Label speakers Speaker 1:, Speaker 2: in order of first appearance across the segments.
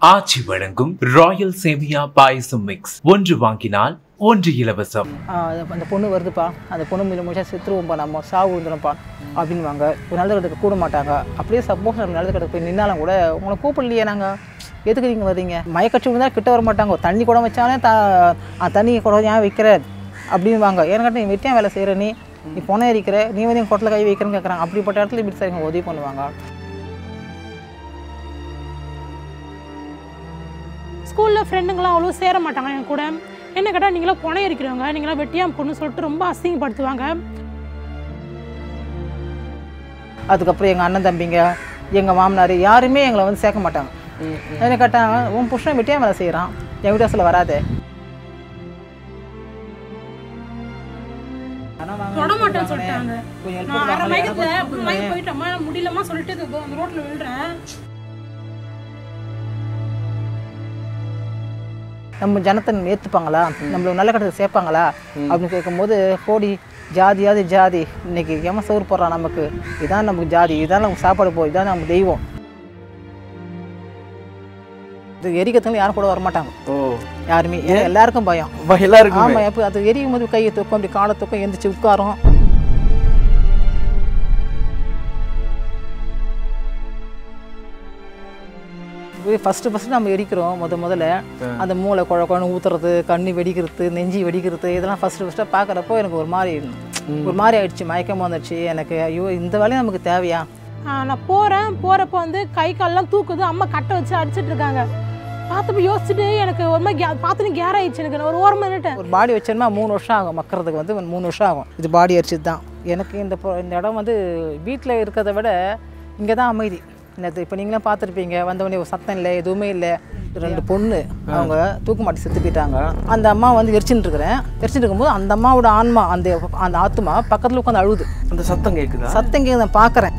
Speaker 1: ஆச்சி வழங்கும் ராயல் சேமியா பாயசம் மிக்ஸ் ஒன்று வாங்கினால் ஒன்று இலவசம்
Speaker 2: ஆஹ் அது- அந்த பொண்ணு வருதுப்பா அந்த பொண்ணு மீது முடிச்சா செத்துருவோம்ப்பா நம்ம சாவு விழுந்துரும்ப்பா அப்படின்வாங்க ஒரு நல்ல கடைக்கு கூட மாட்டாங்க அப்படியே சப்போஸ் நம்ம நல்ல கடைக்கு போய் நின்னாலும் கூட உங்களை கூப்பிடலையே நாங்கள் எதுக்கு நீங்கள் வர்றீங்க மயக்கச்சி விழுந்தா கிட்ட வர மாட்டாங்க ஒரு தண்ணி குடம் வச்சாலே த ஆ, தண்ணி குடம் ஏன் வைக்கிற அப்படின்வாங்க ஏன்னு கேட்டால் நீ வெட்டியா வேலை செய்கிற நீ நீ பொண்ணை எரிக்கிற நீ வந்து என் குடத்தில் கை வைக்கிறேன்னு கேட்குறாங்க அப்படிப்பட்ட இடத்துல இப்படி சரிங்க உதவி பண்ணுவாங்க
Speaker 3: ஸ்கூலில் ஃப்ரெண்டுங்களாம் அவ்வளோ சேர மாட்டாங்க என் கூட என்ன கேட்டால் நீங்களாம் புனை இருக்கிறவங்க நீங்களாம் வெட்டியாம் பொண்ணு சொல்லிட்டு ரொம்ப அசிங்கப்படுத்துவாங்க
Speaker 2: அதுக்கப்புறம் எங்கள் அண்ணன் தம்பிங்க எங்கள் மாமனார் யாருமே எங்களை வந்து சேர்க்க மாட்டாங்க என்ன கேட்டாங்க உன் புருஷன் வெட்டியா வேலை செய்கிறான் என் வீட்டு வராதே
Speaker 3: தொட மாட்டேன்னு சொல்லிட்டாங்க
Speaker 2: கொஞ்சம் help
Speaker 3: நான் அரை
Speaker 2: பண்ணுவாங்களே,
Speaker 3: மயக்கத்துல
Speaker 2: எனக்கு
Speaker 3: அப்புறம் மயக்கம் போயிட்டோமா முடியலமா சொல்லிட்டு இதோ அந்த ரோட்ல விழுறேன்
Speaker 2: நம்ம ஜனத்தை ஏற்றுப்பாங்களா நம்மள நல்ல கட்டத்தை சேர்ப்பாங்களா அப்படின்னு கேட்கும்போது கோடி ஜாதியாவது ஜாதி இன்னைக்கு எவன் சோறு போடுறான் நமக்கு இதான் நமக்கு ஜாதி இதான் நமக்கு சாப்பாடு போ இதான் நம்ம தெய்வம் இது எரிக்கிறதுக்கு யாரும் கூட வரமாட்டாங்க
Speaker 4: ஓ
Speaker 2: யாருமே ஏன்னா எல்லாருக்கும் பயம்
Speaker 4: அப்ப எல்லாருக்கும்
Speaker 2: ஆமாம் எப்போ அது எரியும் போது கையை தூக்கும் அப்படி காலை தூக்கம் எந்திரிச்சு உட்காரும் ஃபஸ்ட்டு ஃபஸ்ட்டு நம்ம எரிக்கிறோம் முத முதல்ல அந்த மூளை குழ குழன்னு ஊத்துறது கண்ணு வெடிக்கிறது நெஞ்சு வெடிக்கிறது இதெல்லாம் ஃபஸ்ட்டு ஃபஸ்ட்டாக பார்க்குறப்போ எனக்கு ஒரு மாதிரி ஒரு மாதிரி ஆயிடுச்சு மயக்கம் வந்துடுச்சு எனக்கு ஐயோ இந்த வேலையும் நமக்கு தேவையா
Speaker 3: ஆஹ் நான் போறேன் போறப்போ வந்து கை கால்லாம் தூக்குது அம்மா கட்டை வச்சு அடிச்சிட்டு இருக்காங்க பார்த்தப்ப யோசிச்சுட்டு எனக்கு ஒரு மாதிரி கே- பார்த்துட்டு கேர் ஆயிடுச்சு எனக்கு நான் ஒரு ஓரமாக நின்னுட்டேன்
Speaker 2: ஒரு பாடி வச்சோம்னா மூணு வருஷம் ஆகும் மக்கிறதுக்கு வந்து ஒரு மூணு வருஷம் ஆகும் இது பாடி அரிச்சது தான் எனக்கு இந்த பொ- இந்த இடம் வந்து வீட்டில் இருக்கிறத விட இங்கே தான் அமைதி நேற்று இப்போ நீங்களும் பார்த்துருப்பீங்க வந்தவொடனே ஒரு சத்தம் இல்லை எதுவுமே இல்லை ரெண்டு பொண்ணு அவங்க தூக்கு மாட்டி செத்து போயிட்டாங்க அந்த அம்மா வந்து எரிச்சுட்டு இருக்கிறேன் எரிச்சுட்டு இருக்கும்போது அந்த அம்மாவோட ஆன்மா அந்த அந்த ஆத்மா பக்கத்தில் உட்காந்து அழுகுது
Speaker 4: அந்த சத்தம் கேக்குதா
Speaker 2: சத்தம் கேட்குது நான் பார்க்குறேன்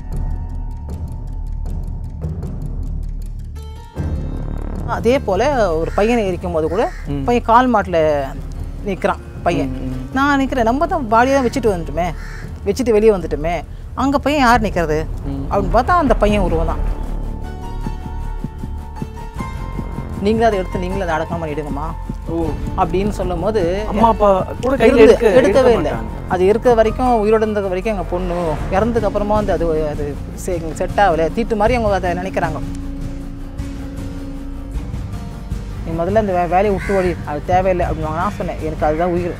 Speaker 2: அதே போல் ஒரு பையனை எரிக்கும் போது கூட பையன் கால் மாட்டில் நிற்கிறான் பையன் நான் நிற்கிறேன் நம்ம தான் பாடியை தான் வச்சுட்டு வந்துட்டோமே வச்சுட்டு வெளியே வந்துட்டோமே அங்கே பையன் யார் நிற்கிறது அப்படின்னு பார்த்தா அந்த பையன் உருவம் தான் நீங்களும் அதை எடுத்து நீங்களும் அதை அடக்கம் பண்ணிடுங்கம்மா
Speaker 4: ஓ
Speaker 2: அப்படின்னு சொல்லும் போது
Speaker 4: அம்மா அப்பா கூட கையில
Speaker 2: இருந்து-
Speaker 4: எடுக்க
Speaker 2: எடுக்கவே
Speaker 4: எடுக்க
Speaker 2: இல்லை
Speaker 4: மாட்டாங்க.
Speaker 2: அது இருக்கிற வரைக்கும் உயிரோட இருந்த வரைக்கும் எங்கள் பொண்ணு இறந்ததுக்கு அப்புறமா வந்து அது அது செட் ஆகலை தீட்டு மாதிரி அவங்க அதை நினைக்கிறாங்க நீ முதல்ல இந்த வே- வேலையை விட்டு ஓடி அது தேவையில்லை அப்படின்னு நான் சொன்னேன் எனக்கு அதுதான் உயிர்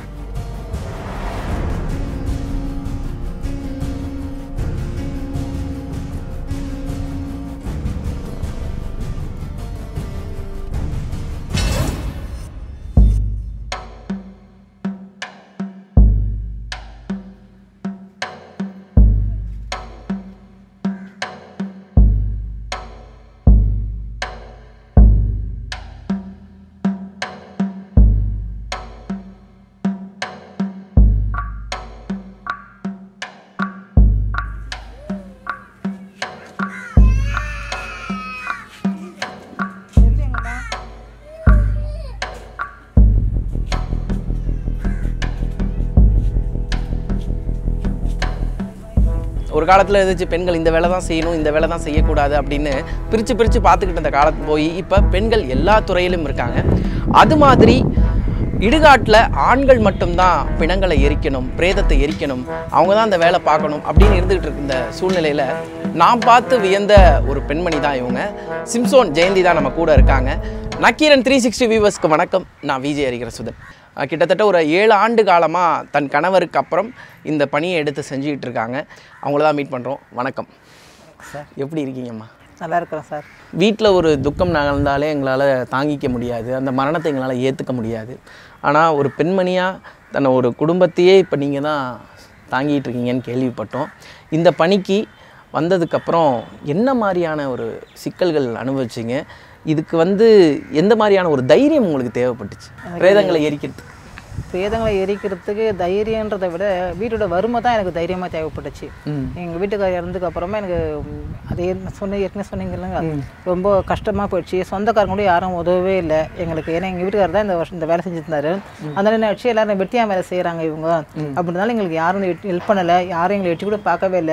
Speaker 4: ஒரு காலத்தில் இருந்துச்சு பெண்கள் இந்த வேலை தான் செய்யணும் இந்த வேலை தான் செய்யக்கூடாது அப்படின்னு பிரித்து பிரித்து பார்த்துக்கிட்டு இருந்த காலத்து போய் இப்போ பெண்கள் எல்லா துறையிலும் இருக்காங்க அது மாதிரி இடுகாட்டில் ஆண்கள் மட்டும்தான் பிணங்களை எரிக்கணும் பிரேதத்தை எரிக்கணும் அவங்க தான் அந்த வேலை பார்க்கணும் அப்படின்னு இருந்துகிட்டு இருக்க இந்த சூழ்நிலையில் நான் பார்த்து வியந்த ஒரு பெண்மணி தான் இவங்க சிம்சோன் ஜெயந்தி தான் நம்ம கூட இருக்காங்க நக்கீரன் த்ரீ சிக்ஸ்டி வியூவர்ஸ்க்கு வணக்கம் நான் விஜய் ஹரிகர சுதன் அஹ் கிட்டத்தட்ட ஒரு ஏழு ஆண்டு காலமாக தன் கணவருக்கு அப்புறம் இந்த பணியை எடுத்து செஞ்சுக்கிட்டு இருக்காங்க அவங்கள தான் மீட் பண்ணுறோம் வணக்கம்
Speaker 2: சார்
Speaker 4: எப்படி இருக்கீங்கம்மா
Speaker 2: நல்லா இருக்கிறேன் சார்
Speaker 4: வீட்டில் ஒரு துக்கம் நடந்தாலே எங்களால் தாங்கிக்க முடியாது அந்த மரணத்தை எங்களால் ஏற்றுக்க முடியாது ஆனால் ஒரு பெண்மணியாக தன்னை ஒரு குடும்பத்தையே இப்போ நீங்கள் தான் தாங்கிட்டு இருக்கீங்கன்னு கேள்விப்பட்டோம் இந்த பணிக்கு வந்ததுக்கப்புறம் என்ன மாதிரியான ஒரு சிக்கல்கள் அனுபவிச்சிங்க இதுக்கு வந்து எந்த மாதிரியான ஒரு தைரியம் உங்களுக்கு தேவைப்பட்டுச்சு பிரேதங்களை எரிக்கிறது
Speaker 2: பிரேதங்களை எரிக்கிறதுக்கு தைரியன்றதை விட வீட்டோட வறுமை தான் எனக்கு தைரியமாக தேவைப்பட்டுச்சு
Speaker 4: ம்.
Speaker 2: எங்கள் வீட்டுக்காரர் இறந்ததுக்கு அப்புறமா எனக்கு ம், அதே சொன்ன ஏற்கனவே சொன்னீங்கல்ல ரொம்ப கஷ்டமாக போயிடுச்சு சொந்தக்காரங்க கூட யாரும் உதவவே இல்லை எங்களுக்கு ஏன்னா எங்கள் வீட்டுக்காரர் தான் இந்த வருஷம் இந்த வேலை செஞ்சுருந்தாரு அதனால என்ன ஆச்சு எல்லாரும் வெட்டியா வேலை செய்கிறாங்க இவங்க அப்படின்றனால எங்களுக்கு யாரும் ஹெல்ப் பண்ணலை யாரும் எங்களை எட்டி கூட பார்க்கவே இல்லை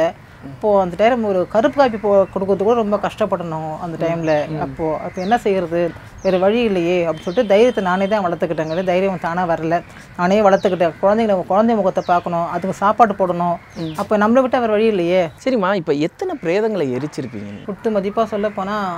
Speaker 2: அப்போது அந்த டைம் ஒரு கருப்பு காப்பி போ கொடுக்கறது கூட ரொம்ப கஷ்டப்படணும் அந்த டைமில் அப்போது அப்போ என்ன செய்யறது வேறு வழி இல்லையே அப்படின்னு சொல்லிட்டு தைரியத்தை நானே தான் வளர்த்துக்கிட்டேங்க தைரியம் தானாக வரல நானே வளர்த்துக்கிட்டேன் குழந்தைங்கள குழந்தை முகத்தை பார்க்கணும் அதுக்கு சாப்பாடு போடணும் அப்போ நம்மளை விட்டு வேறு வழி இல்லையே
Speaker 4: சரிம்மா இப்போ எத்தனை பிரேதங்களை எரிச்சிருப்பீங்க நீங்க?
Speaker 2: குத்து மதிப்பாக சொல்ல போனால்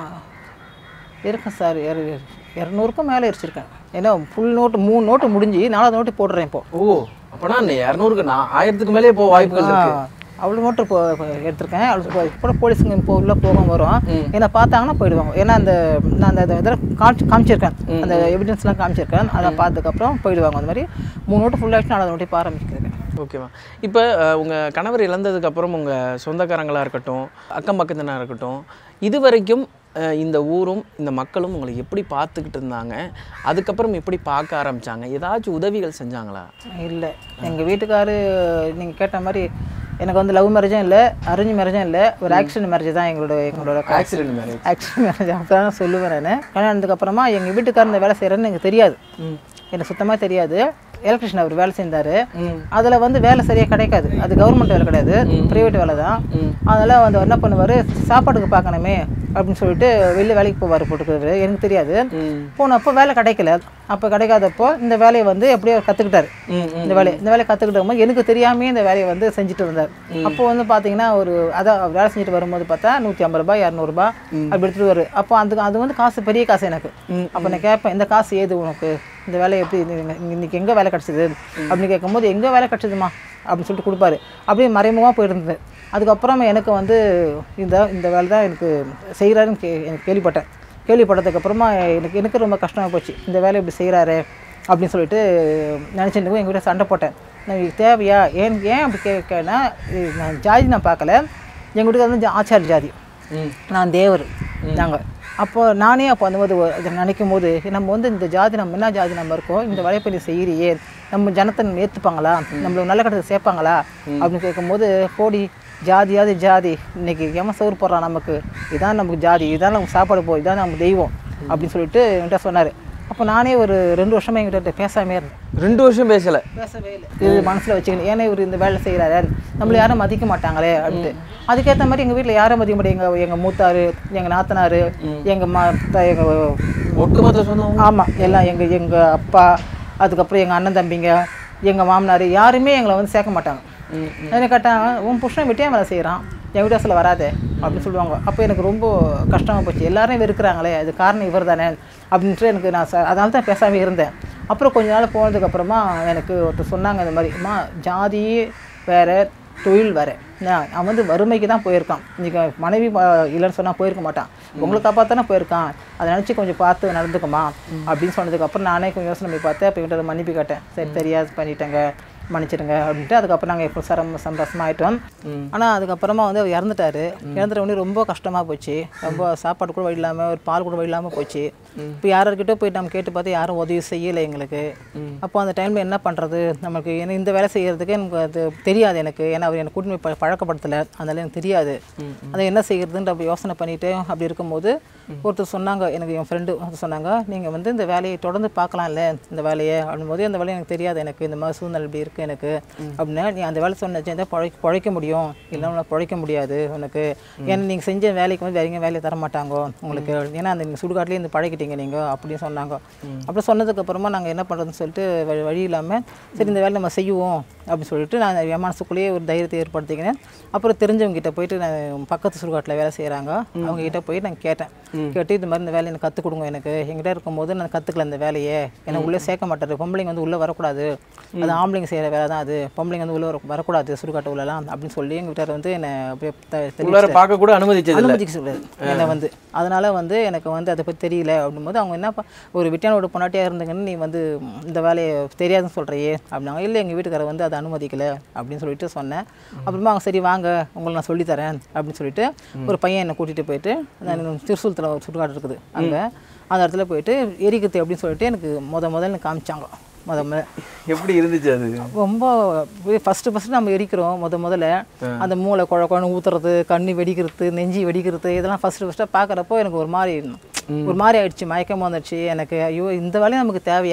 Speaker 2: இருக்கேன் சார் இரு இரநூறுக்கும் மேலே எரிச்சிருக்கேன் ஏன்னா ஃபுல் நோட்டு மூணு நோட்டு முடிஞ்சு நாலாவது நோட்டு போடுறேன் இப்போ
Speaker 4: ஓ அப்பனா இரநூறுக்கு நான் ஆயிரத்துக்கு மேலே இப்போ வாய்ப்புகள் இருக்கு
Speaker 2: அவ்வளோ நோட்டு இப்போ இப்போ எடுத்திருக்கேன் அவ்வளோ இப்போ போலீஸுங்க இப்போ உள்ள போக வரும் என்னை பார்த்தாங்கன்னா போயிடுவாங்க ஏன்னா அந்த நான் அந்த இதில் காமிச்சு காமிச்சிருக்கேன் அந்த எவிடன்ஸ்லாம் காமிச்சிருக்கேன் அதை பார்த்ததுக்கப்புறம் போயிடுவாங்க அந்த மாதிரி மூணு நோட்டு ஃபுல்லாகிடுச்சு நாலாவது நோட்டு இப்போ ஆரம்பிக்கிறேன்
Speaker 4: ஓகேவா இப்போ உங்கள் கணவர் இழந்ததுக்கு அப்புறம் உங்கள் சொந்தக்காரங்களாக இருக்கட்டும் அக்கம் பக்கத்தினராக இருக்கட்டும் இது வரைக்கும் அஹ், இந்த ஊரும் இந்த மக்களும் உங்களை எப்படி பார்த்துக்கிட்டு இருந்தாங்க அதுக்கப்புறம் எப்படி பார்க்க ஆரம்பிச்சாங்க ஏதாச்சும் உதவிகள் செஞ்சாங்களா
Speaker 2: இல்லை எங்கள் வீட்டுக்காரு நீங்கள் கேட்ட மாதிரி எனக்கு வந்து லவ் மேரேஜும் இல்லை அரேஞ்ச் மேரேஜும் இல்லை ஒரு ஆக்சிடென்ட் மேரேஜ் தான் எங்களோட எங்களோட
Speaker 4: ஆக்சிடென்ட் மேரேஜ்
Speaker 2: ஆக்சிடென்ட் மேரேஜ் அப்போ தான் சொல்லுவேன் நான் கல்யாணத்துக்கு அப்புறமா எங்கள் வீட்டுக்காரர் இந்த வேலை செய்கிறேன்னு எனக்கு தெரியாது எனக்கு சுத்தமாக தெரியாது எலக்ட்ரிஷியன் அவர் வேலை செஞ்சார் அதில் வந்து வேலை சரியாக கிடைக்காது அது கவர்மெண்ட் வேலை கிடையாது ப்ரைவேட் வேலை தான் அதனால் வந்து அவர் என்ன பண்ணுவார் சாப்பாட்டுக்கு பார்க்கணுமே அப்படின்னு சொல்லிட்டு வெளில வேலைக்கு போவார் போட்டுக்கிறது எனக்கு தெரியாது போனப்போ வேலை கிடைக்கல அப்போ கிடைக்காதப்போ இந்த வேலையை வந்து எப்படியோ கற்றுக்கிட்டாரு இந்த வேலையை இந்த வேலையை கற்றுக்கிட்ட போது எனக்கு தெரியாமே இந்த வேலையை வந்து செஞ்சுட்டு இருந்தார் அப்போ வந்து பார்த்தீங்கன்னா ஒரு அதான் அவர் வேலை செஞ்சுட்டு வரும்போது பார்த்தா நூற்றி ஐம்பது ரூபாய் இரநூறுபா அப்படி எடுத்துகிட்டு வரும் அப்போ அந்த அது வந்து காசு பெரிய காசு எனக்கு அப்போ நான் கேட்பேன் இந்த காசு ஏது உனக்கு இந்த வேலை எப்படி இது- இன்னைக்கு எங்கே வேலை கிடச்சிது அப்படின்னு கேட்கும்போது எங்கே வேலை கிடச்சிதுமா அப்படின்னு சொல்லிட்டு கொடுப்பாரு அப்படியே மறைமுகமாக போயிருந்தது அதுக்கப்புறம் எனக்கு வந்து இந்த இந்த வேலை தான் எனக்கு செய்கிறாருன்னு கே எனக்கு கேள்விப்பட்டேன் கேள்விப்பட்டதுக்கப்புறமா எனக்கு எனக்கு ரொம்ப கஷ்டமாக போச்சு இந்த வேலை இப்படி செய்கிறாரு அப்படின்னு சொல்லிட்டு நினச்சிட்டு எங்கள் வீட்டில் சண்டை போட்டேன் நான் இது தேவையா ஏன் ஏன் அப்படி கேட்கனா நான் ஜாதி நான் பார்க்கல எங்கள் வீட்டுக்கு வந்து ஜா- ஆச்சாரி ஜாதி நான் தேவர் நாங்கள் அப்போ நானே அப்போ அந்த போது ஒரு- இதை நினைக்கும் போது நம்ம வந்து இந்த ஜாதி நம்ம என்ன ஜாதி நம்ம இருக்கோம் இந்த வேலைப்பை நீ செய்கிறியே நம்ம ஜனத்தை நம்ம ஏற்றுப்பாங்களா நம்மள நல்ல கட்டத்தை சேர்ப்பாங்களா அப்படின்னு கேட்கும்போது போடி ஜாதியாவது ஜாதி இன்னைக்கு எவன் சோறு போடுறான் நமக்கு இதான் நமக்கு ஜாதி இதான் நமக்கு சாப்பாடு போ இதான் நம்ம தெய்வம் அப்படின்னு சொல்லிட்டு என்கிட்ட சொன்னார் அப்போ நானே ஒரு ரெண்டு வருஷமா எங்கிட்ட பேசாமே இருந்தேன்
Speaker 4: ரெண்டு வருஷம் பேசலை
Speaker 2: பேசவே இல்லை இது மனசில் வச்சுக்கணும் ஏன்னா இவர் இந்த வேலை செய்கிறாரு நம்மளை யாரும் மதிக்க மாட்டாங்களே அப்படின்ட்டு அதுக்கேற்ற மாதிரி எங்கள் வீட்டில் யாரும் மதிக்க மாட்டாங்க எங்கள் எங்கள் மூத்தாரு எங்கள் நாத்தனார் எங்கள் மா எங்கள்
Speaker 4: ஒட்டுமொத்த சொந்தம்
Speaker 2: ஆமாம் எல்லாம் எங்கள் எங்கள் அப்பா அதுக்கப்புறம் எங்கள் அண்ணன் தம்பிங்க எங்கள் மாமனார் யாருமே எங்களை வந்து சேர்க்க மாட்டாங்க என்ன கேட்டாங்க உன் புருஷன் விட்டே வேலை செய்கிறான் என் வீட்டாசில் வராதே அப்படின்னு சொல்லுவாங்க அப்போ எனக்கு ரொம்ப கஷ்டமாக போச்சு எல்லாரும் வெறுக்கிறாங்களே அது காரணம் இவர் தானே அப்படின்ட்டு எனக்கு நான் ச- அதனால தான் பேசாமல் இருந்தேன் அப்புறம் கொஞ்ச நாள் போனதுக்கப்புறமா எனக்கு ஒருத்தர் சொன்னாங்க இந்த மாதிரி அம்மா ஜாதி வேறு தொழில் வேறு நான் அவன் வந்து வறுமைக்கு தான் போயிருக்கான் இன்றைக்கி மனைவி ம- இல்லைன்னு சொன்னால் போயிருக்க மாட்டான் உங்களை காப்பாத்தானே போயிருக்கான் அதை நினச்சி கொஞ்சம் பார்த்து நடந்துக்குமா அப்படின்னு சொன்னதுக்கப்புறம் நானே கொஞ்சம் யோசனை பண்ணி பார்த்தேன் அப்போ இவன்கிட்ட மன்னிப்பு கேட்டேன் சரி தெரியாது பண்ணிட்டேங்க மன்னிச்சிடுங்க அப்படின்ட்டு அதுக்கப்புறம் நாங்கள் இப்போ சரம் சந்தோஷமா ஆயிட்டோம் ஆனால் அதுக்கப்புறமா வந்து அவர் இறந்துட்டாரு இறந்துட்ட உடனே ரொம்ப கஷ்டமாக போச்சு ரொம்ப சாப்பாடு கூட வழி இல்லாமல் ஒரு பால் கூட வழி இல்லாமல் போச்சு இப்போ யார்கிட்ட போய் நம்ம கேட்டு பார்த்து யாரும் உதவி செய்யலை எங்களுக்கு அப்போ அந்த டைமில் என்ன பண்ணுறது நமக்கு ஏன்னா இந்த வேலை செய்கிறதுக்கு எனக்கு அது தெரியாது எனக்கு ஏன்னா அவர் எனக்கு கூட்டின்னு போய் ப- பழக்கப்படுத்தலை அதனால எனக்கு தெரியாது அதை என்ன செய்யறதுன்னு அப்படி யோசனை பண்ணிட்டு அப்படி இருக்கும்போது ஒருத்தர் சொன்னாங்க எனக்கு என் ஃப்ரெண்டு சொன்னாங்க நீங்கள் வந்து இந்த வேலையை தொடர்ந்து பார்க்கலாம்ல இந்த வேலையை அப்படின்போது அந்த வேலை எனக்கு தெரியாது எனக்கு இந்த மாதிரி சூழ்நிலை இப்படி இருக்குது எனக்கு அப்படின்னா நீ அந்த வேலை சொன்ன தான் பழைக்க பழைக்க முடியும் இல்லைன்னா உனக்கு பழைக்க முடியாது உனக்கு ஏன்னா நீங்கள் செஞ்ச வேலைக்கு வந்து வேற எங்கேயும் வேலையை தர மாட்டாங்க உங்களுக்கு ஏன்னா அந்த நீங்கள் சுடுகாட்டிலே இந்த பழகிட்டீங்க நீங்கள் அப்படின்னு சொன்னாங்க அப்படி சொன்னதுக்கப்புறமா நாங்கள் என்ன பண்ணுறதுன்னு சொல்லிட்டு வழி வழி இல்லாமல் சரி இந்த வேலை நம்ம செய்வோம் அப்படின்னு சொல்லிட்டு நான் என் மனசுக்குள்ளேயே ஒரு தைரியத்தை ஏற்படுத்திக்கினேன் அப்புறம் தெரிஞ்சவங்க கிட்ட போயிட்டு நான் பக்கத்து சுடுகாட்டில் வேலை செய்கிறாங்க அவங்க கிட்ட போய் நான் கேட்டேன் கேட்டு இது மாதிரி இந்த வேலையை எனக்கு கற்றுக் கொடுங்க எனக்கு என்கிட்ட இருக்கும்போது நான் கற்றுக்கல இந்த வேலையை என்னை உள்ளே சேர்க்க மாட்டாரு பொம்பளைங்க வந்து உள்ளே வரக்கூடாது அது ஆம்பளைங்க செய்கிற வேலை தான் அது பொம்பளைங்க வந்து உள்ளே வர வரக்கூடாது சுடுகாட்டு உள்ளலாம் அப்படின்னு சொல்லி எங்கள் வீட்டார் வந்து என்னை அப்படியே த- தெளிச்சு
Speaker 4: உள்ளார பார்க்க கூட அனுமதிச்சது இல்லை
Speaker 2: அனுமதிக்க சொல்றாரு என்னை வந்து அதனால வந்து எனக்கு வந்து அதை பற்றி தெரியல அப்படிங்கும்போது அவங்க என்ன ப- ஒரு விட்டியானோட பொண்டாட்டியாக இருந்தீங்கன்னு நீ வந்து ம், இந்த வேலையை தெரியாதுன்னு சொல்கிறியே அப்படின்னாங்க இல்லை எங்கள் வீட்டுக்காரர் வந்து அதை அனுமதிக்கல அப்படின்னு சொல்லிட்டு சொன்னேன் அப்புறமா அவங்க சரி வாங்க உங்களை நான் சொல்லித்தரேன் அப்படின்னு சொல்லிட்டு ஒரு பையன் என்னை கூட்டிகிட்டு போயிட்டு நான் திருசூலத்தில் ஒரு சுடுகாடு இருக்குது அங்கே அந்த இடத்துல போயிட்டு எரிக்குத்து அப்படின்னு சொல்லிட்டு எனக்கு முத முதல்ல எனக்கு காமிச்சாங்க முத முத
Speaker 4: எப்படி இருந்துச்சு அது
Speaker 2: ரொம்ப ஃபஸ்ட்டு ஃபஸ்ட்டு நம்ம எரிக்கிறோம் முத முதல்ல அந்த மூளை குழ குழன்னு ஊத்துறது கண்ணு வெடிக்கிறது நெஞ்சி வெடிக்கிறது இதெல்லாம் ஃபஸ்ட்டு ஃபஸ்ட்டாக பார்க்குறப்போ எனக்கு ஒரு மாதிரி ஒரு மாதிரி ஆயிடுச்சு மயக்கமாக வந்துடுச்சு எனக்கு ஐயோ இந்த வேலையும் நமக்கு தேவையா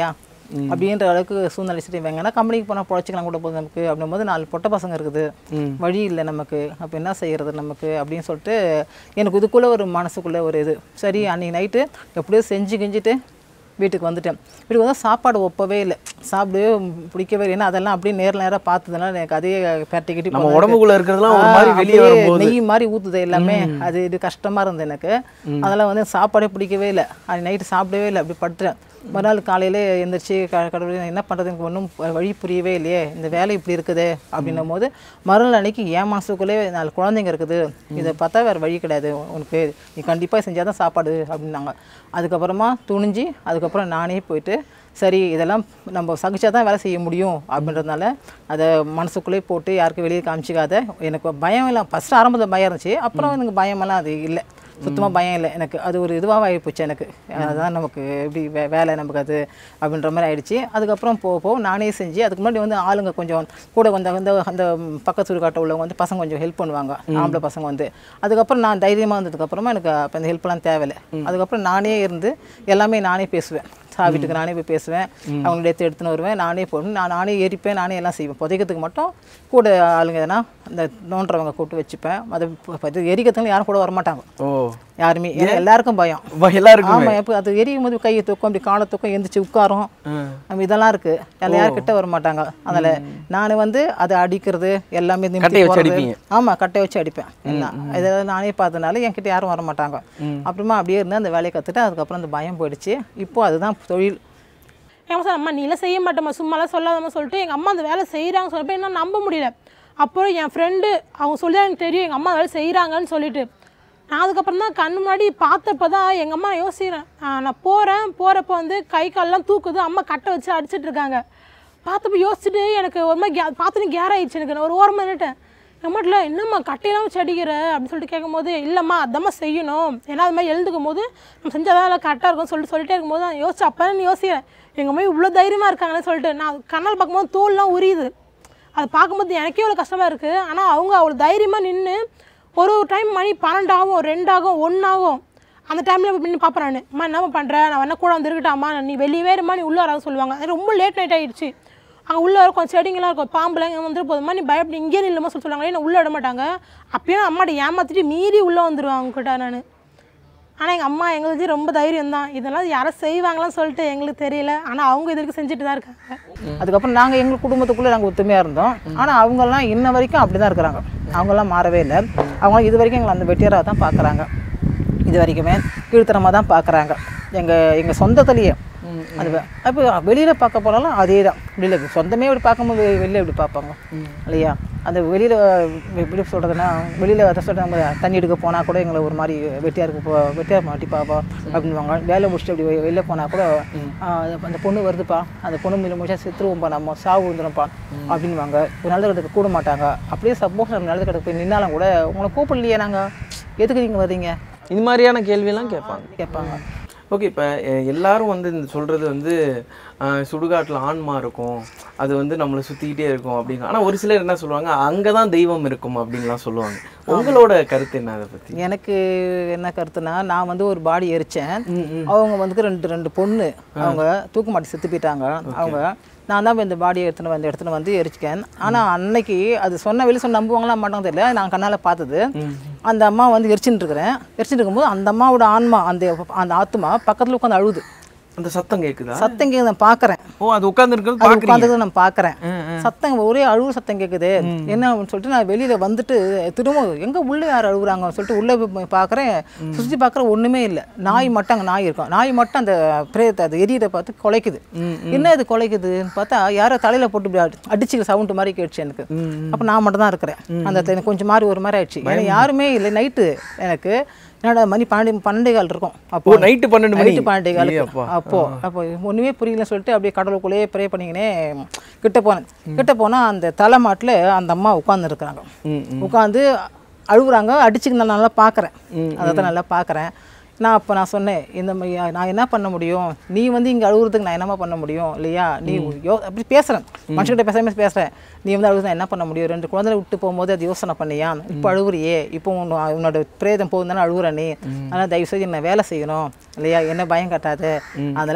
Speaker 2: அப்படின்ற அளவுக்கு சூழ்நிலை சரி வேங்கன்னா கம்பெனிக்கு போனால் பொழைச்சிக்கலாம் கூட போதும் நமக்கு அப்படின்னும் போது நாலு பொட்ட பசங்க இருக்குது வழி இல்லை நமக்கு அப்போ என்ன செய்யறது நமக்கு அப்படின்னு சொல்லிட்டு எனக்கு இதுக்குள்ளே ஒரு மனசுக்குள்ளே ஒரு இது சரி அன்றைக்கி நைட்டு எப்படியோ செஞ்சு கிஞ்சிட்டு வீட்டுக்கு வந்துட்டேன் வீட்டுக்கு வந்து சாப்பாடு ஒப்பவே இல்லை சாப்பிடவே பிடிக்கவே இல்லை ஏன்னா அதெல்லாம் அப்படியே நேரில் நேராக பார்த்ததுனால எனக்கு அதே பெரட்டிக்கிட்டு
Speaker 4: நம்ம உடம்புக்குள்ள இருக்கிறதுலாம் ஒரு மாதிரி
Speaker 2: ஆ,
Speaker 4: வெளியே
Speaker 2: அப்படியே
Speaker 4: வரும்போது
Speaker 2: நெய் மாதிரி ஊற்றுது எல்லாமே அது இது கஷ்டமாக இருந்தது எனக்கு அதெல்லாம் வந்து சாப்பாடே பிடிக்கவே இல்லை அது நைட்டு சாப்பிடவே இல்லை அப்படி படுத்துட்டேன் மறுநாள் காலையிலே எழுந்திரிச்சு க கடவுளே நான் என்ன பண்ணுறது எனக்கு ஒன்றும் வழி புரியவே இல்லையே இந்த வேலை இப்படி இருக்குதே அப்படின்னும் போது மறுநாள் அன்னைக்கு என் மனசுக்குள்ளே நாலு குழந்தைங்க இருக்குது இதை பார்த்தா வேறு வழி கிடையாது உனக்கு நீ கண்டிப்பாக செஞ்சால் தான் சாப்பாடு அப்படின்னாங்க அதுக்கப்புறமா துணிஞ்சு அதுக்கப்புறம் நானே போயிட்டு சரி இதெல்லாம் நம்ம சகிச்சா தான் வேலை செய்ய முடியும் அப்படின்றதுனால அதை மனசுக்குள்ளே போட்டு யாருக்கும் வெளியே காமிச்சிக்காத எனக்கு பயம் இல்லை ஃபஸ்ட்டு ஆரம்பத்தில் பயம் இருந்துச்சு அப்புறம் எனக்கு பயமெல்லாம் அது இல்லை சுத்தமாக பயம் இல்லை எனக்கு அது ஒரு இதுவாக ஆகிப்போச்சு எனக்கு அதுதான் நமக்கு எப்படி வே வேலை நமக்கு அது அப்படின்ற மாதிரி ஆயிடுச்சு அதுக்கப்புறம் போக போக நானே செஞ்சு அதுக்கு முன்னாடி வந்து ஆளுங்க கொஞ்சம் கூட வந்து அந்த அந்த பக்கத்து ஊருக்காட்ட உள்ளவங்க வந்து பசங்க கொஞ்சம் ஹெல்ப் பண்ணுவாங்க ஆம்பளை பசங்க வந்து அதுக்கப்புறம் நான் தைரியமாக வந்ததுக்கப்புறமா எனக்கு அப்போ அந்த ஹெல்ப்லாம் தேவையில்லை அதுக்கப்புறம் நானே இருந்து எல்லாமே நானே பேசுவேன் சா வீட்டுக்கு நானே போய் பேசுவேன் அவங்கள எடுத்து எடுத்துன்னு வருவேன் நானே போடணும் நான் நானே எரிப்பேன் நானே எல்லாம் செய்வேன் புதைக்கிறதுக்கு மட்டும் கூட ஆளுங்க எதனா இந்த நோண்டுறவங்க கூப்பிட்டு வச்சுப்பேன் அது இது எரிக்கிறதுக்கு யாரும் கூட வரமாட்டாங்க
Speaker 4: ஓ
Speaker 2: யாருமே ஏன்னா எல்லாருக்கும் பயம்
Speaker 4: வ- எல்லாருக்கும்
Speaker 2: ஆமா இப்போ அது எரியும் போது கையை தூக்கும் அப்படி காலை தூக்கம் எந்திரிச்சு உட்காரும் நம்ம இதெல்லாம் இருக்கு எல்லாம் யாரும் கிட்ட வர மாட்டாங்க அதனால நான் வந்து அதை அடிக்கிறது எல்லாமே நிமித்தி
Speaker 4: கட்டையை வச்சு
Speaker 2: போடுறது.
Speaker 4: அடிப்பீங்க.
Speaker 2: ஆமா கட்டை வச்சு அடிப்பேன் எல்லாம் இதெல்லாம் நானே பார்த்ததுனால என்கிட்ட யாரும் வர மாட்டாங்க அப்புறமா அப்படியே இருந்து அந்த வேலையை கத்துட்டு அதுக்கப்புறம் அந்த பயம் போயிடுச்சு இப்போ அதுதான் தொழில்
Speaker 3: எங்கள் சார் அம்மா நீலாம் செய்ய மாட்டேம்மா சும்மாலாம் சொல்லாதம்மா சொல்லிட்டு எங்கள் அம்மா அந்த வேலை செய்கிறாங்க சொன்னப்போ என்ன நம்ப முடியல அப்புறம் என் ஃப்ரெண்டு அவங்க சொல்லி எனக்கு தெரியும் எங்கள் அம்மா வேலை செய்கிறாங்கன்னு சொல்லிட்டு நான் அதுக்கப்புறம் தான் கண்ணு முன்னாடி பார்த்தப்ப தான் எங்கள் அம்மா யோசிக்கிறேன் ஆ, நான் போகிறேன் போகிறப்ப வந்து கை கால்லாம் தூக்குது அம்மா கட்டை வச்சு அடிச்சிட்டு இருக்காங்க பார்த்தப்ப யோசிச்சுட்டு எனக்கு ஒரு மாதிரி கே பார்த்துட்டு கேர் ஆயிடுச்சு எனக்கு நான் ஒரு ஓரமாக நின்னுட்டேன் எங்கள் அம்மாட்டில் என்னம்மா கட்டையெல்லாம் வச்சு அடிக்கிற அப்படின்னு சொல்லிட்டு கேட்கும்போது இல்லைம்மா அதம்மா செய்யணும் ஏன்னா அது மாதிரி எழுதுக்கும் போது நம்ம செஞ்சால் தான் எல்லாம் கரெக்டாக இருக்கும்னு சொல்லிட்டு சொல்லிட்டே இருக்கும்போது நான் யோசிச்சு அப்போ தான் யோசிக்கிறேன் எங்கள் அம்மா இவ்வளோ தைரியமாக இருக்காங்கன்னு சொல்லிட்டு நான் கண்ணால் பார்க்கும்போது தோல்லாம் உரியுது அதை பார்க்கும்போது எனக்கே இவ்வளோ கஷ்டமாக இருக்குது ஆனால் அவங்க அவ்வளோ தைரியமாக நின்று ஒரு ஒரு டைம் மணி பன்னெண்டாகும் ரெண்டாகும் ஒன்றாகும் அந்த டைமில் நின்று பார்ப்பேன் நான் அம்மா என்னம்மா பண்ணுறேன் நான் வேணா கூட வந்து இருக்கட்டாம்மா நீ வெளியவே இருமா நீ உள்ளே வராது சொல்லுவாங்க அது ரொம்ப லேட் நைட் ஆயிடுச்சு அங்கே உள்ளே இருக்கும் செடிங்கெல்லாம் இருக்கும் பாம்புலாம் இங்கே வந்துட்டு போதுமா நீ பயப்படி இங்கே நில்லுமா சொல்லி சொல்லுவாங்க என்ன உள்ளே விட மாட்டாங்க அப்பயும் நான் அம்மாட்ட ஏமாத்திட்டு மீறி உள்ளே வந்துடுவேன் அவங்ககிட்ட நான் ஆனால் எங்கள் அம்மா எங்களுக்கு ரொம்ப தைரியம் தான் இதெல்லாம் யாரும் செய்வாங்களான்னு சொல்லிட்டு எங்களுக்கு தெரியல ஆனால் அவங்க இது வரைக்கும் செஞ்சுட்டு தான் இருக்காங்க
Speaker 2: அதுக்கப்புறம் நாங்கள் எங்கள் குடும்பத்துக்குள்ளே நாங்கள் ஒத்துமையாக இருந்தோம் ஆனால் அவங்கெல்லாம் இன்ன வரைக்கும் அப்படி தான் இருக்கிறாங்க அவங்கெல்லாம் மாறவே இல்லை அவங்களாம் இது வரைக்கும் எங்களை அந்த வெட்டியராக தான் பார்க்குறாங்க இது வரைக்குமே கீழ்த்தனமாக தான் பார்க்குறாங்க எங்கள் எங்கள் சொந்தத்துலேயே அது வ- அப்போ வெளியில் பார்க்க போனாலும் அதே தான் வெளியில் சொந்தமே இப்படி பார்க்கும்போது வெ- வெளியில எப்படி பார்ப்பாங்க இல்லையா அந்த வெளியில் எப்படி சொல்கிறதுனா வெளியில் அதை சொல்கிற நம்ம தண்ணி எடுக்க போனால் கூட எங்களை ஒரு மாதிரி வெட்டியாருக்கு போ வெட்டியார் மாட்டி பாப்பா அப்படின்வாங்க வேலை முடிச்சுட்டு அப்படி வெ- வெளில போனால் கூட ஆ, அந்த பொண்ணு வருதுப்பா அந்த பொண்ணு மீது முடிச்சா செத்துருவோம்ப்பா நம்ம சாவு விழுந்துரும்ப்பா அப்படின்வாங்க ஒரு நல்ல இடத்துக்கு கூட மாட்டாங்க அப்படியே சப்போஸ் நம்ம நல்ல இடத்துக்கு போய் நின்னாலும் கூட உங்களை கூப்பிடலையே நாங்கள் எதுக்கு நீங்கள் வர்றீங்க
Speaker 4: இது மாதிரியான கேள்வியெல்லாம் கேட்பாங்க
Speaker 2: கேட்பாங்க
Speaker 4: ஓகே இப்போ எல்லாரும் வந்து இந்த சொல்கிறது வந்து அஹ், சுடுகாட்டில் ஆன்மா இருக்கும் அது வந்து நம்மளை சுற்றிக்கிட்டே இருக்கும் அப்படிங்க ஆனால் ஒரு சிலர் என்ன சொல்லுவாங்க அங்கே தான் தெய்வம் இருக்கும் அப்படின்லாம் சொல்லுவாங்க உங்களோட கருத்து என்ன அதை பற்றி
Speaker 2: எனக்கு என்ன கருத்துனா நான் வந்து ஒரு பாடி எரிச்சேன் அவங்க வந்து ரெண்டு ரெண்டு பொண்ணு அவங்க தூக்கு மாட்டி செத்து போயிட்டாங்க அவங்க நான் தான் போய் இந்த பாடியை எடுத்துன்னு வந்து எடுத்துன்னு வந்து எரிச்சிக்கேன் ஆனால் அன்னைக்கு அது சொன்ன வெளியே சொன்ன நம்புவாங்களா மாட்டாங்க தெரியல நான் கண்ணால் பார்த்தது அந்த அம்மா வந்து எரிச்சுட்டு இருக்கிறேன் எரிச்சுட்டு இருக்கும்போது அந்த அம்மாவோட ஆன்மா அந்த அந்த ஆத்மா பக்கத்தில் உட்காந்து அழுகுது
Speaker 4: அந்த சத்தம் கேட்குதா
Speaker 2: சத்தம் கேட்குது நான் பார்க்குறேன்
Speaker 4: ஓ அது உட்காந்துருக்கிறது
Speaker 2: அது
Speaker 4: பார்க்குறீங்க
Speaker 2: உட்காந்துட்டு நான் பார்க்குறேன் சத்தம் ஒரே அழுவு சத்தம் கேட்குது என்ன அப்படின்னு சொல்லிட்டு நான் வெளியில் வந்துட்டு திரும்ப எங்கே உள்ளே யார் அழுகுறாங்கன்னு சொல்லிட்டு உள்ளே போய் பார்க்குறேன் சுற்றி பார்க்குறேன் ஒன்றுமே இல்லை நாய் மட்டும் அங்கே நாய் இருக்கும் நாய் மட்டும் அந்த பிரேதத்தை அது எரியதை பார்த்து குலைக்குது என்ன இது குலைக்குதுன்னு பார்த்தா யாரோ தலையில் போட்டு இப்படி அடி- அடிச்சு சவுண்டு மாதிரி கேட்டுச்சு எனக்கு அப்போ நான் மட்டும் தான் இருக்கிறேன் அந்த இடத்துல எனக்கு கொஞ்சம் மாதிரி ஒரு மாதிரி ஆயிடுச்சு ஏன்னா யாருமே இல்லை நைட்டு எனக்கு என்னடா மணி பன்னெண்டு பன்னெண்டே கால் இருக்கும் அப்போ
Speaker 4: ஓ, night பன்னெண்டு மணி?
Speaker 2: நைட்டு பன்னெண்டே
Speaker 4: ஏய்
Speaker 2: காலுக்கு
Speaker 4: அப்பா.
Speaker 2: அப்போ அப்போ ஒன்றுமே புரியலன்னு சொல்லிட்டு அப்படியே கடலுக்குள்ளேயே ப்ரே பண்ணிக்கினே கிட்ட போனேன் கிட்ட போனால் அந்த தலை மாட்டில் அந்த அம்மா உட்காந்துருக்குறாங்க உட்காந்து அழுகுறாங்க அடிச்சுக்கு நான் நல்லா பார்க்குறேன் அதை தான் நல்லா பார்க்குறேன் நான் அப்போ நான் சொன்னேன் இந்த மாதிரி நான் என்ன பண்ண முடியும் நீ வந்து இங்கே அழுகுறதுக்கு நான் என்னம்மா பண்ண முடியும் இல்லையா நீ யோ அப்படி பேசுகிறேன் மனுஷக்கிட்ட பேசாம பேசுகிறேன் நீ வந்து அழுகுறது நான் என்ன பண்ண முடியும் ரெண்டு குழந்தைகளை விட்டு போகும்போது அது யோசனை பண்ணியா இப்போ அழுகுறியே இப்போ உன் உன்னோட பிரேதம் போகுது தானே அழுகுற நீ ஆனால் தயவு செய்து என்ன வேலை செய்யணும் இல்லையா என்ன பயம் கட்டாத அதில்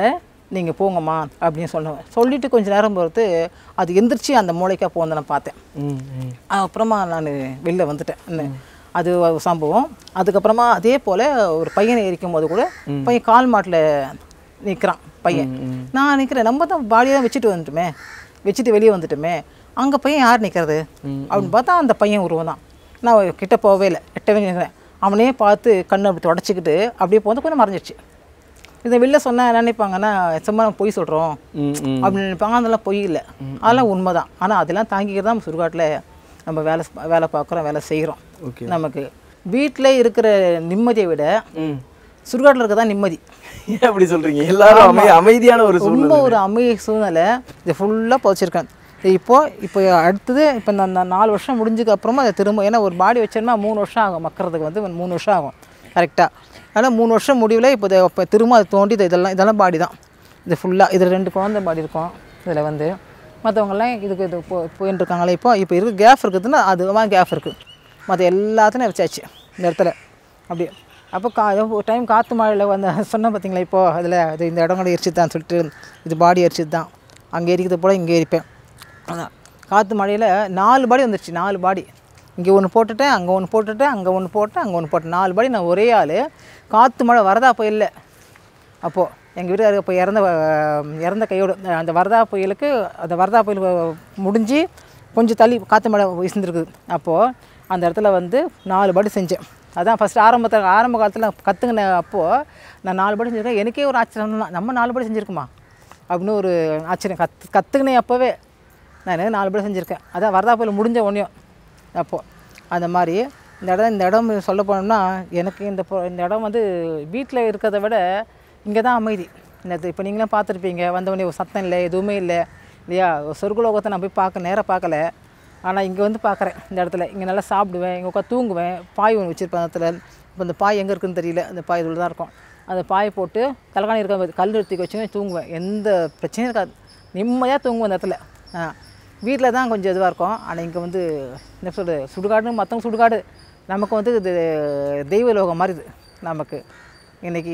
Speaker 2: நீங்கள் போங்கம்மா அப்படின்னு சொன்னேன் சொல்லிட்டு கொஞ்ச நேரம் பொறுத்து அது எந்திரிச்சு அந்த மூளைக்கா போனதை நான் பார்த்தேன்
Speaker 4: ம் ம்
Speaker 2: அப்புறமா நான் வெளில வந்துட்டேன் என்ன, அது ஒரு சம்பவம் அதுக்கப்புறமா அதே போல் ஒரு பையனை எரிக்கும் போது கூட பையன் கால் மாட்டில் நிற்கிறான் பையன் நான் நிற்கிறேன் நம்ம தான் பாடியை தான் வச்சுட்டு வந்துட்டோமே வச்சுட்டு வெளியே வந்துட்டோமே அங்கே பையன் யார் நிற்கிறது அப்படின்னு பார்த்தா அந்த பையன் உருவம் தான் நான் கிட்ட போகவே இல்லை எட்டவே நிற்கிறேன் அவனே பார்த்து கண்ணை அப்படி தொடச்சிக்கிட்டு அப்படியே போந்து கொஞ்சம் மறைஞ்சிடுச்சு இதை வெளில சொன்னால் என்ன நினைப்பாங்கன்னா சும்மா நம்ம பொய் சொல்கிறோம்
Speaker 4: ம் ம்
Speaker 2: அப்படின்னு நினைப்பாங்க அதெல்லாம் பொய் இல்லை அதெல்லாம் உண்மை தான் ஆனால் அதெல்லாம் தாங்கிக்கிறது தான் நம்ம சுடுகாட்டில் நம்ம வேலை வேலை பார்க்குறோம் வேலை செய்கிறோம்
Speaker 4: Okay.
Speaker 2: நமக்கு வீட்டில் இருக்கிற நிம்மதியை விட
Speaker 4: ம்
Speaker 2: சுடுகாட்டில் இருக்க தான் நிம்மதி
Speaker 4: ஏன் அப்படி சொல்றீங்க எல்லாரும் அமை அமைதியான ஒரு
Speaker 2: ரொம்ப
Speaker 4: சூழ்நிலை
Speaker 2: ஒரு அமைதி சூழ்நிலை இது ஃபுல்லாக புதைச்சிருக்கேன் இப்போ இப்போ அடுத்தது இப்போ இந்த இந்த நாலு வருஷம் முடிஞ்சதுக்கு அப்புறமா அதை திரும்ப ஏன்னா ஒரு பாடி வச்சோம்னா மூணு வருஷம் ஆகும் மக்கிறதுக்கு வந்து மூணு வருஷம் ஆகும் கரெக்டாக அதனால் மூணு வருஷம் முடிவில் இப்போ இதை இப்போ திரும்ப அதை தோண்டி இது இதெல்லாம் இதெல்லாம் பாடி தான் இது ஃபுல்லாக இதில் ரெண்டு குழந்தை பாடி இருக்கும் இதில் வந்து மற்றவங்கெல்லாம் இதுக்கு இது போ போயின்னு இருக்காங்களே இப்போ இப்போ இருக்க கேப் இருக்குதுன்னா அதுவாக கேப் இருக்குது மற்ற எல்லாத்தையும் வச்சாச்சு இந்த இடத்துல அப்படி அப்போ கா ஒரு டைம் காற்று மழையில் வந்து சொன்னேன் பார்த்தீங்களா இப்போ அதில் அது இந்த இடம் கூட எரிச்சு தான் சொல்லிட்டு இது பாடி எரிச்சது தான் அங்கே எரிக்கிறது போல் இங்கே எரிப்பேன் அதான் காற்று மழையில் நாலு பாடி வந்துருச்சு நாலு பாடி இங்கே ஒன்று போட்டுட்டேன் அங்கே ஒன்று போட்டுட்டேன் அங்கே ஒன்று போட்டேன் அங்கே ஒன்று போட்டேன் நாலு பாடி நான் ஒரே ஆள் காற்று மழை வரதா புயல் அப்போது எங்கள் வீட்டுக்காரர் இப்போ இறந்த அஹ், இறந்த கையோடு அந்த வரதா புயலுக்கு அந்த வரதா புயல் வ- முடிஞ்சு கொஞ்சம் தள்ளி காற்று மழை வீசிருந்துருக்குது அப்போது அந்த இடத்துல வந்து நாலு பாடி செஞ்சேன் அதான் ஃபஸ்ட்டு ஆரம்பத்தில் ஆரம்ப காலத்தில் கற்றுக்கின அப்போது நான் நாலு பாடி செஞ்சுருக்கேன் எனக்கே ஒரு ஆச்சரியம் தான் நம்ம நாலு பாடி செஞ்சுருக்குமா அப்படின்னு ஒரு ஆச்சரியம் கற்று கற்றுக்கினேன் அப்போவே நான் நாலு பேர் செஞ்சுருக்கேன் அதான் வரதா புயல் முடிஞ்ச உடனேயும் அப்போது அந்த மாதிரி இந்த இடம் இந்த இடம் சொல்ல போனோம்னா எனக்கு இந்த பொ- இந்த இடம் வந்து வீட்டில் இருக்கிறத விட இங்கே தான் அமைதி இந்த இப்போ நீங்களும் பார்த்துருப்பீங்க வந்தவொடனே ஒரு சத்தம் இல்லை எதுவுமே இல்லை இல்லையா ஒரு சொர்க்கலோகத்தை நான் போய் பார்க்க நேராக பார்க்கல ஆனால் இங்கே வந்து பார்க்குறேன் இந்த இடத்துல இங்கே நல்லா சாப்பிடுவேன் இங்கே உட்காந்து தூங்குவேன் பாய் ஒன்று வச்சுருப்பேன் அந்த இடத்துல இப்போ இந்த பாய் எங்கே இருக்குன்னு தெரியல அந்த பாய் இதில் தான் இருக்கும் அந்த பாய் போட்டு தலைகாணி இருக்க கல் எடுத்து வச்சுமே தூங்குவேன் எந்த பிரச்சனையும் இருக்காது நிம்மதியாக தூங்குவேன் அந்த இடத்துல ஆ வீட்டில் தான் கொஞ்சம் இதுவாக இருக்கும் ஆனால் இங்கே வந்து என்ன சொல்கிறது சுடுகாடுன்னு மற்றவங்க சுடுகாடு நமக்கு வந்து இது தெய்வ லோகம் மாதிரி இது நமக்கு இன்றைக்கி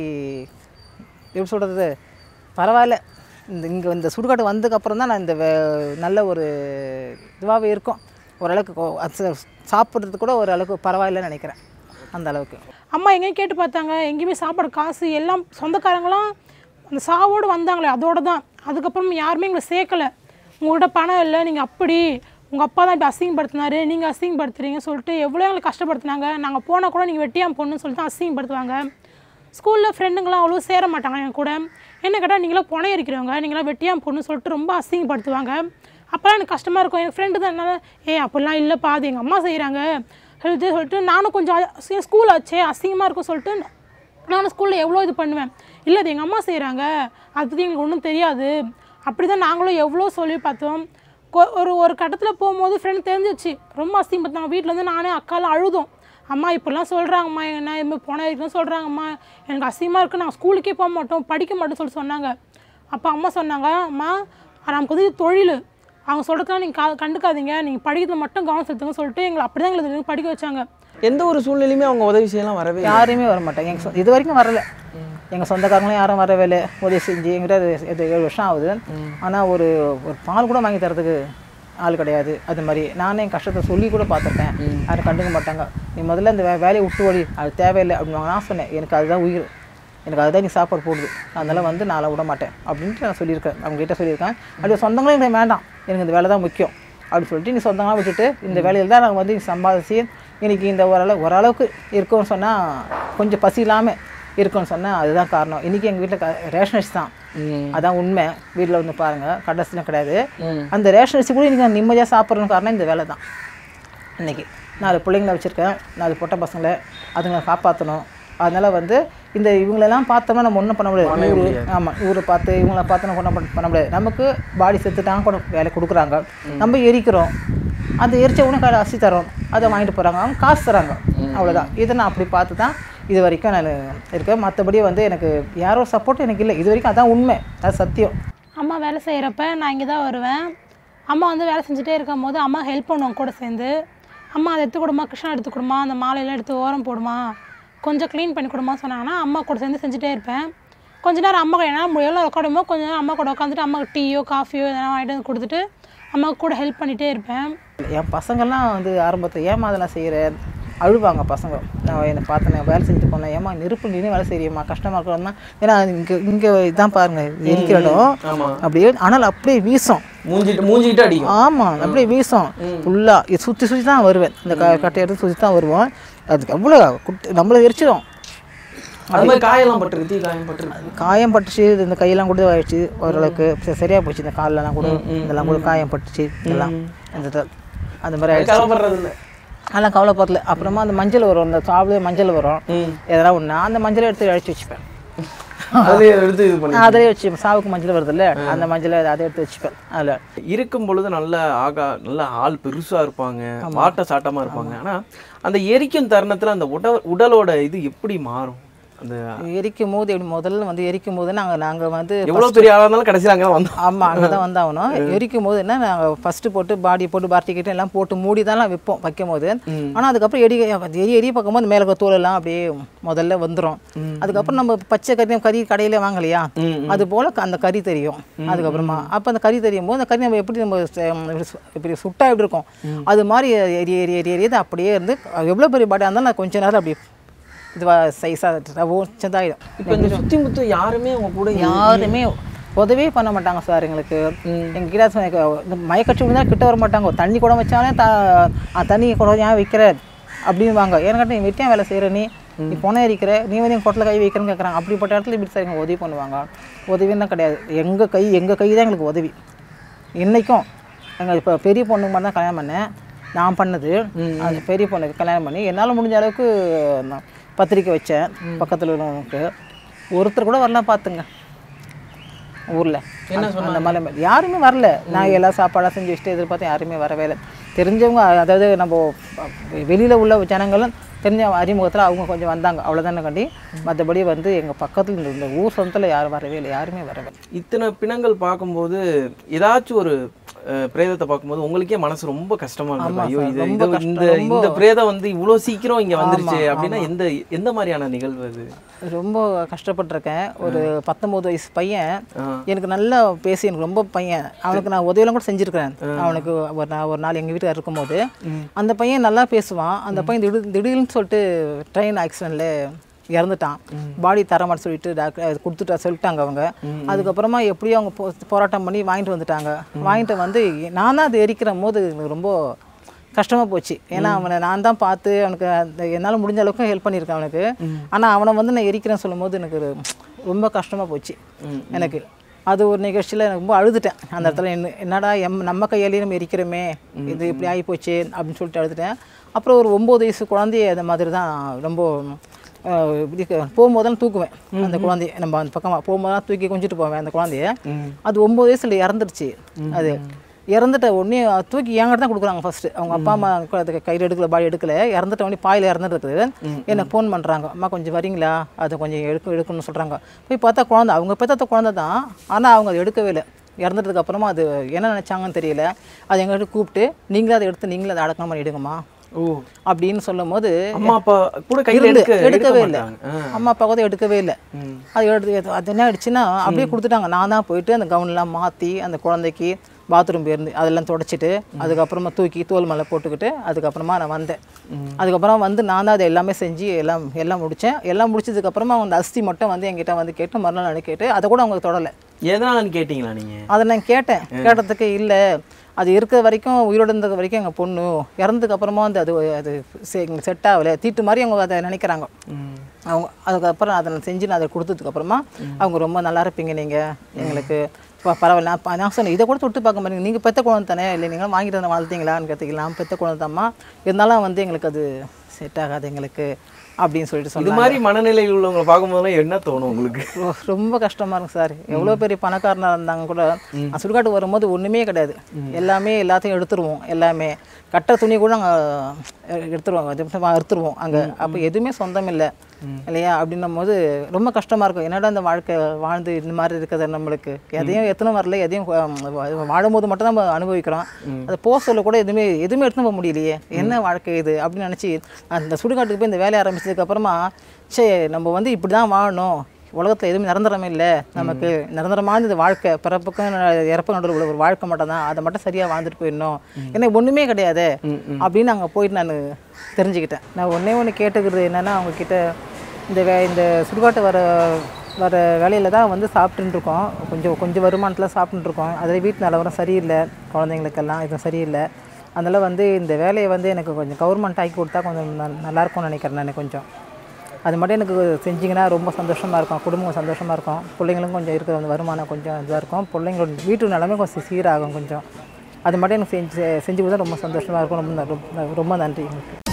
Speaker 2: எப்படி சொல்கிறது பரவாயில்ல இந்த இங்கே இந்த சுடுகாடு வந்ததுக்கப்புறம் தான் நான் இந்த வே- நல்ல ஒரு இதுவாகவே இருக்கும் ஓரளவுக்கு கொ- அது சா- சாப்பிட்றது கூட ஓரளவுக்கு பரவாயில்லைன்னு நினைக்கிறேன் அந்த அளவுக்கு
Speaker 3: அம்மா எங்கேயும் கேட்டு பார்த்தாங்க எங்கேயுமே சாப்பாடு காசு எல்லாம் சொந்தக்காரங்களாம் அந்த சாவோடு வந்தாங்களே அதோட தான் அதுக்கப்புறம் யாருமே எங்களை சேர்க்கலை உங்கள்கிட்ட பணம் இல்லை நீங்கள் அப்படி உங்கள் அப்பா தான் இப்படி அசிங்கப்படுத்தினாரு நீங்கள் அசிங்கப்படுத்துறீங்கன்னு சொல்லிட்டு எவ்வளோ எங்களை கஷ்டப்படுத்துனாங்க நாங்கள் போனால் கூட நீங்கள் வெட்டியாம் பொண்ணுன்னு சொல்லிட்டு தான் அசிங்கப்படுத்துவாங்க ஸ்கூலில் ஃப்ரெண்டுங்களாம் அவ்வளோ சேர மாட்டாங்க என் கூட என்ன கேட்டால் நீங்களாம் புனைய இருக்கிறவங்க நீங்களாம் வெட்டியாம் பொண்ணு சொல்லிட்டு ரொம்ப அசிங்கப்படுத்துவாங்க அப்போல்லாம் எனக்கு கஷ்டமாக இருக்கும் என் ஃப்ரெண்டு தான் என்னால் ஏ அப்படிலாம் இல்லைப்பா அது எங்கள் அம்மா செய்கிறாங்க சொல்லிட்டு சொல்லிட்டு நானும் கொஞ்சம் அ- ஸ்கூல் ஆச்சே அசிங்கமாக இருக்கும் சொல்லிட்டு நானும் ஸ்கூலில் எவ்வளோ இது பண்ணுவேன் இல்லை அது எங்கள் அம்மா செய்கிறாங்க அது பற்றி எங்களுக்கு ஒன்றும் தெரியாது அப்படி தான் நாங்களும் எவ்வளோ சொல்லி பார்த்தோம் கொ- ஒரு ஒரு கட்டத்தில் போகும்போது ஃப்ரெண்ட் தெரிஞ்சிச்சு ரொம்ப அசிங்கப்படுத்தாங்க வீட்டில் வந்து நானே அக்காலாம் அழுதோம் அம்மா இப்படிலாம் சொல்கிறாங்கம்மா என்ன இதுமாதிரி போன இருக்குன்னு சொல்கிறாங்கம்மா எனக்கு அசிங்கமாக இருக்குது நாங்கள் ஸ்கூலுக்கே போக மாட்டோம் படிக்க மாட்டோம்னு சொல்லி சொன்னாங்க அப்போ அம்மா சொன்னாங்க அம்மா நமக்கு வந்து இது தொழில் அவங்க சொல்கிறதுலாம் நீங்கள் கா கண்டுக்காதீங்க நீங்கள் படிக்கிறதுல மட்டும் கவனம் செலுத்துங்க சொல்லிட்டு எங்களை அப்படி தான் எங்களை படிக்க வச்சாங்க
Speaker 4: எந்த ஒரு சூழ்நிலையுமே அவங்க உதவி செய்யலாம் வரவே இல்லை.
Speaker 2: யாருமே வர மாட்டாங்க எங்கள் சொ இது வரைக்கும் வரல எங்கள் சொந்தக்காரங்களும் யாரும் வரவே இல்லை உதவி செஞ்சு எங்கிட்ட இது இது ஏழு வருஷம் ஆகுது ஆனால் ஒரு ஒரு பால் கூட வாங்கி தரதுக்கு ஆள் கிடையாது அது மாதிரி நானே என் கஷ்டத்தை சொல்லி கூட பார்த்துருக்கேன் யாரும் கண்டுக்க மாட்டாங்க நீ முதல்ல இந்த வே வேலையை விட்டு ஓடி அது தேவையில்லை அப்படின்னு நான் சொன்னேன் எனக்கு அதுதான் உயிர் எனக்கு அதுதான் நீ சாப்பாடு போடுது அதனால வந்து நான் விட மாட்டேன் அப்படின்ட்டு நான் சொல்லியிருக்கேன் அவங்க கிட்ட சொல்லியிருக்கேன் அப்படி சொந்தங்களும் எனக்கு வேண்டாம் எனக்கு இந்த வேலை தான் முக்கியம் அப்படின்னு சொல்லிட்டு நீ சொந்தமாக விட்டுட்டு இந்த வேலையில் தான் நாங்கள் வந்து நீ சம்பாதிச்சு இன்னைக்கு இந்த ஓரளவு ஓரளவுக்கு இருக்கோம்னு சொன்னால் கொஞ்சம் பசி இல்லாமல் இருக்கோம்னு சொன்னால் அதுதான் காரணம் இன்றைக்கி எங்கள் வீட்டில் ரேஷன் அரிசி தான்
Speaker 4: ம்.
Speaker 2: அதான் உண்மை வீட்டில் வந்து பாருங்கள் கடைசிலாம் கிடையாது அந்த ரேஷன் அரிசி கூட இன்றைக்கி நான் நிம்மதியாக சாப்பிட்றதுக்கு காரணம் இந்த வேலை தான் இன்னைக்கு நாலு பிள்ளைங்கள வச்சுருக்கேன் நாலு பொட்ட பசங்களை அதுங்களை காப்பாற்றணும் அதனால் வந்து இந்த இவங்களெல்லாம் பார்த்தோம்னா நம்ம ஒன்றும் பண்ண முடியாது ஊர் ஆமாம் ஊரை பார்த்து இவங்கள பார்த்து நம்ம ஒன்றும் பண்ண முடியாது நமக்கு பாடி செத்துட்டாங்க கூட வேலை கொடுக்குறாங்க நம்ம எரிக்கிறோம் அந்த எரிச்ச உடனே கையில் அரிசி தரோம் அதை வாங்கிட்டு போகிறாங்க அவங்க காசு தராங்க அவ்வளோதான் இதை நான் அப்படி பார்த்து தான் இது வரைக்கும் நான் இருக்கேன் மற்றபடி வந்து எனக்கு யாரோ சப்போர்ட் எனக்கு இல்லை இது வரைக்கும் அதான் உண்மை அது சத்தியம்
Speaker 3: அம்மா வேலை செய்கிறப்ப நான் இங்கே தான் வருவேன் அம்மா வந்து வேலை செஞ்சுட்டே இருக்கும் போது அம்மா ஹெல்ப் பண்ணுவாங்க கூட சேர்ந்து அம்மா அதை எடுத்து கொடுமா கிருஷ்ணா எடுத்து கொடுமா அந்த மாலையெல்லாம் எடுத்து ஓரம் போடுமா கொஞ்சம் க்ளீன் பண்ணி கொடுமா சொன்னாங்கன்னா அம்மா கூட சேர்ந்து செஞ்சுட்டே இருப்பேன் கொஞ்ச நேரம் அம்மா கூட என்னால் எவ்வளோ உட்காடுமோ கொஞ்ச நேரம் அம்மா கூட உட்காந்துட்டு அம்மாவுக்கு டீயோ காஃபியோ எதனா வாங்கிட்டு வந்து கொடுத்துட்டு அம்மாவுக்கு கூட ஹெல்ப் பண்ணிகிட்டே இருப்பேன்
Speaker 2: என் பசங்கள்லாம் வந்து ஆரம்பத்தில் ஏமா அதெல்லாம் செய்கிறேன் அழுவாங்க பசங்க நான் என்னை பார்த்து நான் வேலை செஞ்சுட்டு போனேன் ஏமா நெருப்பு நின்று வேலை செய்யறியம்மா கஷ்டமாக இருக்கணும்னா ஏன்னா இங்கே இங்கே இதான் பாருங்க எரிக்கிற இடம் அப்படியே ஆனால் அப்படியே வீசும்
Speaker 4: மூஞ்சிட்டு மூஞ்சிட்டு அடிக்கும்
Speaker 2: ஆமாம் அப்படியே வீசும் ஃபுல்லாக இது சுற்றி சுற்றி தான் வருவேன் இந்த க கட்டை எடுத்து சுற்றி தான் வருவோம் அதுக்கு எவ்வளோ குட்டி நம்மளை எரிச்சிடும்
Speaker 4: அது மாதிரி காயெல்லாம் பட்டிருக்கு தீ காயம் பட்டிருக்கு
Speaker 2: காயம் பட்டுச்சு இது இந்த கையெல்லாம் கூட ஆயிடுச்சு ஓரளவுக்கு சரி, சரியா போச்சு இந்த கால்லலாம் கூட இதெல்லாம் கூட காயம் பட்டுச்சு இதெல்லாம் இந்த இத- அந்த மாதிரி ஆயிடுச்சு
Speaker 4: கவலைப்படுறது இல்லை
Speaker 2: அதெல்லாம் கவலைப்படல அப்புறமா அந்த மஞ்சள் வரும் அந்த சாப்பிட மஞ்சள் வரும் எதனா ஒன்று அந்த மஞ்சளை எடுத்து அழைச்சி வச்சுப்பேன்
Speaker 4: அதே எடுத்து இது பண்ணி
Speaker 2: அதிலே வச்சு சாவுக்கு மஞ்சள் வருதுல்ல அந்த மஞ்சளை அதை எடுத்து வச்சுப்பேன் அதில்
Speaker 4: இருக்கும் பொழுது நல்ல ஆகா நல்ல ஆள் பெருசா இருப்பாங்க வாட்ட சாட்டமா இருப்பாங்க ஆனா அந்த எரிக்கும் தருணத்துல அந்த உட உடலோட இது எப்படி மாறும் அந்த
Speaker 2: எரிக்கும் போது எப்படி முதல்ல வந்து எரிக்கும் போது நாங்கள் நாங்கள் வந்து
Speaker 4: எவ்வளவு பெரிய ஆளா இருந்தாலும் கடைசியில் அங்கே தான் வந்தோம்
Speaker 2: ஆமாம் அங்கே தான் வந்தாகணும் எரிக்கும் போது என்ன நாங்கள் ஃபஸ்ட்டு போட்டு பாடி போட்டு பார்ட்டிக்கிட்டு எல்லாம் போட்டு மூடி தான் வைப்போம் வைக்கும் போது ஆனால் அதுக்கப்புறம் எரி எரி எரி பார்க்கும்போது மேலே இருக்க தோல் எல்லாம் அப்படியே முதல்ல வந்துடும் அதுக்கப்புறம் நம்ம பச்சை கறி கறி கடையில் வாங்கலையா அது போல் அந்த கறி தெரியும் அதுக்கப்புறமா அப்போ அந்த கறி தெரியும் போது அந்த கறி நம்ம எப்படி நம்ம ச- இப்படி சு- இப்படி சுட்டா எப்படி இருக்கும் அது மாதிரி எரி எரி எரி எரியது அப்படியே இருந்து எவ்வளோ பெரிய பாடியாக இருந்தாலும் நான் கொஞ்ச நேரம் அப்படி இதுவா சைஸாக சின்னதாகிடும்
Speaker 4: இப்போ இந்த சுத்தி முத்து யாருமே உங்க கூட
Speaker 2: யாருமே உதவியே பண்ண மாட்டாங்க சார் எங்களுக்கு எங்கள் கிட்ட சொன்ன- இந்த மயக்கச்சி விழுந்தா கிட்ட வர மாட்டாங்க தண்ணி கூட வச்சாலே த ஆ, தண்ணி கூட ஏன் வைக்கிற அப்படின்வாங்க ஏன்னு கேட்டால் நீ வெட்டியா வேலை செய்கிற நீ நீ பொண்ணை எரிக்கிற நீ வந்து என் கொட்டில் கை வைக்கிறேன்னு கேட்குறாங்க அப்படிப்பட்ட இடத்துல இப்படி சார் எங்க உதவி பண்ணுவாங்க உதவின்னு தான் கிடையாது எங்கள் கை எங்கள் கை தான் எங்களுக்கு உதவி இன்றைக்கும் எங்கள் இப்போ பெரிய பொண்ணுக்கு மட்டும் தான் கல்யாணம் பண்ணேன் நான் பண்ணது அந்த பெரிய பொண்ணுக்கு கல்யாணம் பண்ணி என்னால் முடிஞ்ச அளவுக்கு நான் பத்திரிக்கை வச்சேன் பக்கத்தில் உள்ளவங்களுக்கு ஒருத்தர் கூட வரலாம் பார்த்துங்க ஊரில் என்ன அந்த மலை மேல யாருமே வரல நான் எல்லா சாப்பாடெல்லாம் செஞ்சு வச்சுட்டு எதிர்பார்த்தேன் யாருமே வரவே இல்லை தெரிஞ்சவங்க அதாவது நம்ம வெளியில் உள்ள ஜனங்களும் தெரிஞ்ச அறிமுகத்தில் அவங்க கொஞ்சம் வந்தாங்க அவ்வளோதானே கண்டி மற்றபடி வந்து எங்கள் பக்கத்தில் இந்த- இந்த ஊர் சொந்தத்தில் யாரும் வரவே இல்லை யாருமே வரவே இல்லை
Speaker 4: இத்தனை பிணங்கள் பார்க்கும்போது ஏதாச்சும் ஒரு அஹ், பிரேதத்தை பார்க்கும்போது உங்களுக்கே மனசு ரொம்ப கஷ்டமா இருக்கும் ஐயோ இது
Speaker 2: ரொம்ப
Speaker 4: இது-
Speaker 2: கஷ்டம்,
Speaker 4: இந்த
Speaker 2: ரொம்ப-
Speaker 4: இந்த பிரேதம் வந்து இவ்வளோ சீக்கிரம் இங்க வந்துருச்சு அப்படின்னா எந்த எந்த மாதிரியான நிகழ்வு அது
Speaker 2: ரொம்ப கஷ்டப்பட்டிருக்கேன் ஒரு பத்தொம்போது வயசு பையன்
Speaker 4: ஆ.
Speaker 2: எனக்கு நல்லா பேசி எனக்கு ரொம்ப பையன் அவனுக்கு நான் உதவியெல்லாம் கூட செஞ்சுருக்கிறேன் அவனுக்கு ஒரு நான் ஒரு நாள் எங்கள் வீட்டுக்கு இருக்கும்போது அந்த பையன் நல்லா பேசுவான் அந்த பையன் திடீர் திடீர்னு சொல்லிட்டு ட்ரெயின் ஆக்சிடெண்ட்டில் இறந்துட்டான் பாடி தரமாட்டு சொல்லிட்டு டாக்டர் கொடுத்துட்டா சொல்லிட்டாங்க அவங்க அதுக்கப்புறமா எப்படியோ அவங்க போ போராட்டம் பண்ணி வாங்கிட்டு வந்துட்டாங்க வாங்கிட்டு வந்து நான் தான் அது எரிக்கிற போது எனக்கு ரொம்ப கஷ்டமாக போச்சு ஏன்னா அவனை நான் தான் பார்த்து அவனுக்கு அந்த என்னால் முடிஞ்ச அளவுக்கு ஹெல்ப் பண்ணியிருக்கேன் அவனுக்கு ஆனால் அவனை வந்து நான் எரிக்கிறேன்னு சொல்லும்போது எனக்கு ஒரு ரொம்ப கஷ்டமாக போச்சு எனக்கு அது ஒரு நிகழ்ச்சியில் எனக்கு ரொம்ப அழுதுட்டேன் அந்த இடத்துல என்ன என்னடா எம் நம்ம கையாலேயே நம்ம எரிக்கிறோமே இது இப்படி ஆகி போச்சு அப்படின்னு சொல்லிட்டு அழுதுட்டேன் அப்புறம் ஒரு ஒம்பது வயசு குழந்தைய அந்த மாதிரி தான் ரொம்ப அஹ், இப்படி க- போகும்போதெல்லாம் தூக்குவேன் அந்த குழந்தைய நம்ம அந்த பக்கமாக போகும்போதெல்லாம் தூக்கி கொஞ்சிட்டு போவேன் அந்த குழந்தைய அது ஒம்பது வயசுல இறந்துருச்சு அது இறந்துட்ட உடனே தூக்கி என்கிட்ட தான் கொடுக்குறாங்க ஃபர்ஸ்ட் அவங்க அப்பா அம்மா கு- அதுக்கு கையில் எடுக்கல பாடி எடுக்கல இறந்துட்ட உடனே பாயில் இறந்துட்டு எனக்கு ஃபோன் பண்ணுறாங்க அம்மா கொஞ்சம் வரீங்களா அதை கொஞ்சம் எடுக்க எடுக்கணும்னு சொல்கிறாங்க போய் பார்த்தா குழந்தை அவங்க பெற்ற குழந்தை தான் ஆனால் அவங்க அதை எடுக்கவே இல்லை இறந்துட்டதுக்கு அப்புறமா அது என்ன நினச்சாங்கன்னு தெரியல அது எங்கள்கிட்ட கூப்பிட்டு நீங்களே அதை எடுத்து நீங்களே அதை அடக்கம் பண்ணி எடுங்கம்மா
Speaker 4: ஓ
Speaker 2: அப்படின்னு சொல்லும் போது
Speaker 4: அம்மா அப்பா கூட கையில்
Speaker 2: இருந்து
Speaker 4: எடுக்க
Speaker 2: எடுக்கவே
Speaker 4: எடுக்கவே
Speaker 2: இல்லை
Speaker 4: இல்லை
Speaker 2: அம்மா அப்பா கூட எடுக்கவே இல்லை அது எடுத்து அது என்ன ஆயிடுச்சுன்னா அப்படியே கொடுத்துட்டாங்க நான் தான் போயிட்டு அந்த கவுன்லாம் மாற்றி அந்த குழந்தைக்கு பாத்ரூம் போயிருந்து அதெல்லாம் தொடச்சிட்டு அதுக்கப்புறமா தூக்கி தோல் மேலே போட்டுக்கிட்டு அதுக்கப்புறமா நான் வந்தேன் அதுக்கப்புறம் வந்து நான் தான் அதை எல்லாமே செஞ்சு எல்லாம் எல்லாம் முடித்தேன் எல்லாம் முடிச்சதுக்கப்புறமா அந்த அஸ்தி மட்டும் வந்து என்கிட்ட வந்து கேட்டு மறுநாள் எனக்கு கேட்டு அதை கூட அவங்க தொடலை
Speaker 4: எதனாலன்னு கேட்டிங்களா நீங்க
Speaker 2: அதை நான் கேட்டேன் கேட்டதுக்கு இல்லை அது இருக்கிற வரைக்கும் உயிரோடு இருந்த வரைக்கும் எங்கள் பொண்ணு இறந்ததுக்கு அப்புறமா வந்து அது அது செட் ஆகலை தீட்டு மாதிரி அவங்க அதை நினைக்கிறாங்க அவங்க அதுக்கப்புறம் அதை நான் செஞ்சு நான் அதை கொடுத்ததுக்கு அப்புறமா அவங்க ரொம்ப நல்லா இருப்பீங்க நீங்கள் எங்களுக்கு ப- பரவாயில்ல நான் ப- நான் சொன்னேன் இதை கூட தொட்டு பார்க்க மாட்டீங்க நீங்கள் பெத்த குழந்தை தானே இல்லை நீங்கள் வாங்கிட்டு வந்து வளர்த்தீங்களான்னு கேட்டீங்களா நான் பெத்த குழந்தை தாம்மா இருந்தாலும் வந்து எங்களுக்கு அது செட் ஆகாது எங்களுக்கு அப்படின்னு சொல்லிட்டு
Speaker 4: இது
Speaker 2: சொன்னாங்க
Speaker 4: மாதிரி மனநிலையில் உள்ளவங்களை பார்க்கும்போதெல்லாம் என்ன தோணும் உங்களுக்கு
Speaker 2: ரொ- ரொம்ப கஷ்டமா இருக்கும் சார் எவ்வளோ பெரிய பணக்காரனா இருந்தாங்க கூட நான் சுடுகாட்டுக்கு வரும்போது ஒண்ணுமே கிடையாது எல்லாமே எல்லாத்தையும் எடுத்துருவோம் எல்லாமே கட்ட துணி கூட நாங்கள் எடுத்துருவோம் அது எப்படி அறுத்துருவோம் அங்கே அப்போ எதுவுமே சொந்தம் இல்லை இல்லையா அப்படின்னும் போது ரொம்ப கஷ்டமா இருக்கும் என்னடா இந்த வாழ்க்கை வாழ்ந்து இந்த மாதிரி இருக்குது நம்மளுக்கு எதையும் எத்தனை வரல எதையும் வா- வாழும்போது மட்டும் நம்ம அனுபவிக்கிறோம் அதை போக சொல்ல கூட எதுவுமே எதுவுமே எடுத்துன்னு போக முடியலையே என்ன வாழ்க்கை இது அப்படின்னு நினச்சி அந்த சுடுகாட்டுக்கு போய் இந்த வேலையை ஆரம்பிச்சதுக்கு அப்புறமா சே நம்ம வந்து இப்படி தான் வாழணும் உலகத்தில் எதுவுமே நிரந்தரமே இல்லை நமக்கு நிரந்தரமான இந்த வாழ்க்கை பிறப்புக்கும் இறப்பு நடுவில் உள்ள ஒரு வாழ்க்கை மட்டும் தான் அதை மட்டும் சரியாக வாழ்ந்துட்டு போயிடணும் ஏன்னா ஒன்றுமே கிடையாது அப்படின்னு அங்கே போயிட்டு நான் தெரிஞ்சுக்கிட்டேன் நான் ஒன்றே ஒன்று கேட்டுக்கிறது என்னென்னா அவங்கக்கிட்ட இந்த வே இந்த சுடுகாட்டு வர வர வேலையில் தான் வந்து சாப்பிட்டுட்டு இருக்கோம் கொஞ்சம் கொஞ்சம் வருமானத்தில் சாப்பிட்டுட்டு இருக்கோம் அதில் வீட்டு நிலவரம் சரியில்லை குழந்தைங்களுக்கெல்லாம் எதுவும் சரியில்லை அதனால் வந்து இந்த வேலையை வந்து எனக்கு கொஞ்சம் கவர்மெண்ட் ஆக்கி கொடுத்தா கொஞ்சம் நல்- நல்லா இருக்கும்னு நினைக்கிறேன் நான் கொஞ்சம் அது மட்டும் எனக்கு செஞ்சிங்கன்னா ரொம்ப சந்தோஷமாக இருக்கும் குடும்பம் சந்தோஷமாக இருக்கும் பிள்ளைங்களும் கொஞ்சம் இருக்கிற அந்த வருமானம் கொஞ்சம் இதாக இருக்கும் பிள்ளைங்களோட வீட்டு நிலமே கொஞ்சம் சீராகும் கொஞ்சம் அது மட்டும் எனக்கு செஞ்சு செஞ்சு கொடுத்தா ரொம்ப சந்தோஷமாக இருக்கும் ரொம்ப ரொம்ப ரொம்ப நன்றி உங்களுக்கு